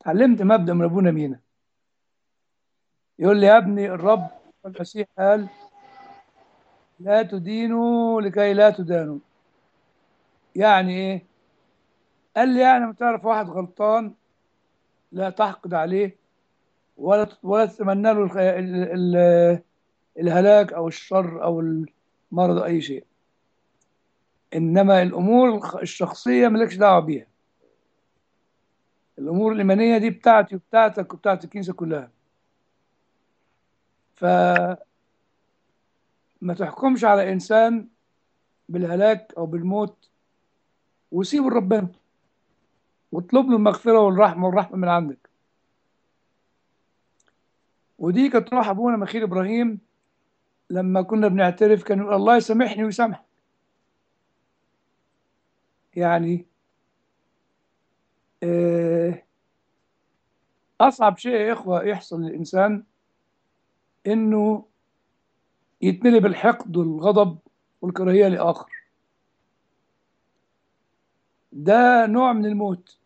اتعلمت مبدأ من أبونا مينا يقول لي يا ابني الرب المسيح قال لا تدينوا لكي لا تدانوا يعني ايه قال لي يعني لما تعرف واحد غلطان لا تحقد عليه ولا ولا تتمنى له الخ- ال- ال- الهلاك او الشر او المرض او اي شيء انما الامور الخ- الشخصيه مالكش دعوه بيها الامور الايمانيه دي بتاعتي وبتاعتك وبتاعت الكنيسه كلها فما تحكمش على انسان بالهلاك او بالموت وسيبه لربنا واطلب له المغفره والرحمه والرحمه من عندك ودي كانت روح ابونا مخيل ابراهيم لما كنا بنعترف كان يقول الله يسامحني ويسامحك يعني آه، اصعب شيء يا اخوه يحصل للانسان انه يتملي بالحقد والغضب والكراهيه لاخر ده نوع من الموت